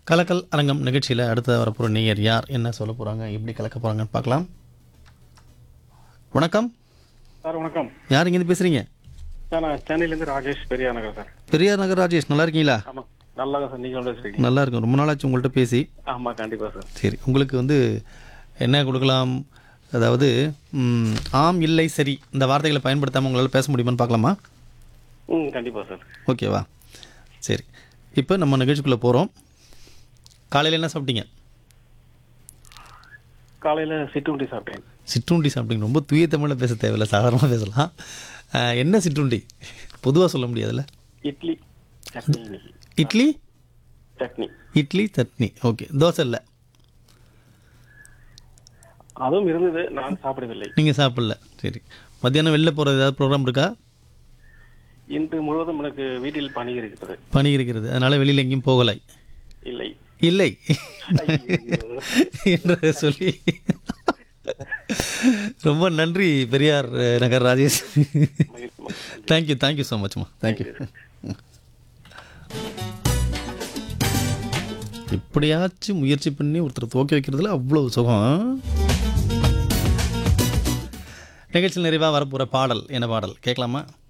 கலக்கல் அரங்கம் நிகழ்ச்சியில் அடுத்த வரப்போகிற நேயர் யார் என்ன சொல்ல போகிறாங்க எப்படி கலக்க போகிறாங்கன்னு பார்க்கலாம் வணக்கம் சார் வணக்கம் யார் இங்கேருந்து பேசுகிறீங்க சார் நான் சென்னையிலேருந்து ராஜேஷ் பெரியா நகர் சார் பெரியார் நகர் ராஜேஷ் நல்லா இருக்கீங்களா ஆமாம் நல்லா சார் நீங்கள் பேசுறீங்க நல்லா இருக்கும் ரொம்ப நாளாச்சு உங்கள்கிட்ட பேசி ஆமாம் கண்டிப்பாக சார் சரி உங்களுக்கு வந்து என்ன கொடுக்கலாம் அதாவது ம், ஆம் இல்லை சரி இந்த வார்த்தைகளை பயன்படுத்தாமல் உங்களால் பேச முடியுமான்னு பார்க்கலாமா ம் கண்டிப்பாக சார் ஓகேவா சரி இப்போ நம்ம நிகழ்ச்சிக்குள்ளே போகிறோம் காலையில் என்ன சாப்பிட்டீங்க காலையில் சிற்றுண்டி சாப்பிட்டேன் சிற்றுண்டி சாப்பிட்டீங்க ரொம்ப தூய தமிழில் பேச தேவையில்லை சாதாரணமாக பேசலாம் அஹ், என்ன சிற்றுண்டி பொதுவாக சொல்ல முடியாதுல்ல இட்லி சட்னி இன்னைக்கு இட்லி சட்னி இட்லி சட்னி ஓகே தோசை இல்லை அதுவும் இருந்தது நான் சாப்பிடவில்லை நீங்கள் சாப்பிடல சரி மத்தியானம் வெளில போகிறது ஏதாவது ப்ரோக்ராம் இருக்கா இன்று முழுவதும் எனக்கு வீட்டில் பணி இருக்கிறது பணி இருக்கிறது அதனால் வெளியில் எங்கேயும் போகலை இல்லை இல்லை என்று சொல்லி ரொம்ப நன்றி பெரியார் அஹ், நகர் ராஜேஷ் மகிழ்ச்சி, மகிழ்ச்சி. தேங்க்யூ தேங்க்யூ ஸோ மச்மா தேங்க்யூ எப்படியாச்சும் முயற்சி பண்ணி ஒருத்தர் துவக்கி வைக்கிறதுல அவ்வளோ சுகம் நிகழ்ச்சியில் நிறைவாக வரப்போகிற பாடல் என்ன பாடல் கேட்கலாமா